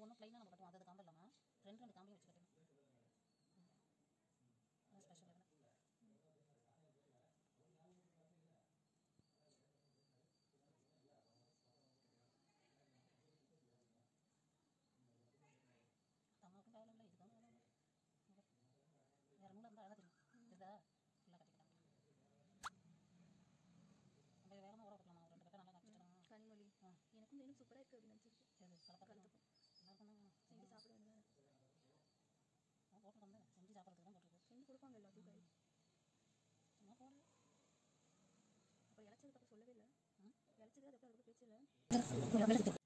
ஒன்று ப்ளைனாக நம்ம கட்டுவோம் அது காம்பல் இல்லாமல் ரெண்டு ரெண்டு காம்பையும் வச்சு கட்டணும் ஸ்பெஷல் இதில் தம்மாவுக்கும் வேலை இல்லை இதுக்கும் வேலை இல்லை வேறு நூலாக இருந்தால் அழகாக தெரியும் இதா ஃபுல்லாக கட்டிக்கலாம் நம்ம வேகமாக ஓட கட்டலாமா ஒரு ரெண்டு கட்டை நல்லா கட்டிச்சிடலாம் கனிமொழி ஆ. எனக்கும் வேணும் சூப்பராக இருக்குது அப்படின்னு நினச்சிருக்கு எது கலப்பக்கம் எல்லாருக்கும் தான் செஞ்சு சாப்பிட வேண்டியது நான் போட்டுருக்கோம் செஞ்சு சாப்பிட்றதுக்கு தான் போட்டிருக்கு செஞ்சு கொடுப்பாங்க எல்லாத்தையும் கை சும்மா போடு அப்புறம் இழைச்சதுக்கு அப்புறம் சொல்லவே இல்லை ம். இழைச்சது அதுக்கப்புறம் அதுக்கு பேச்சு இல்லை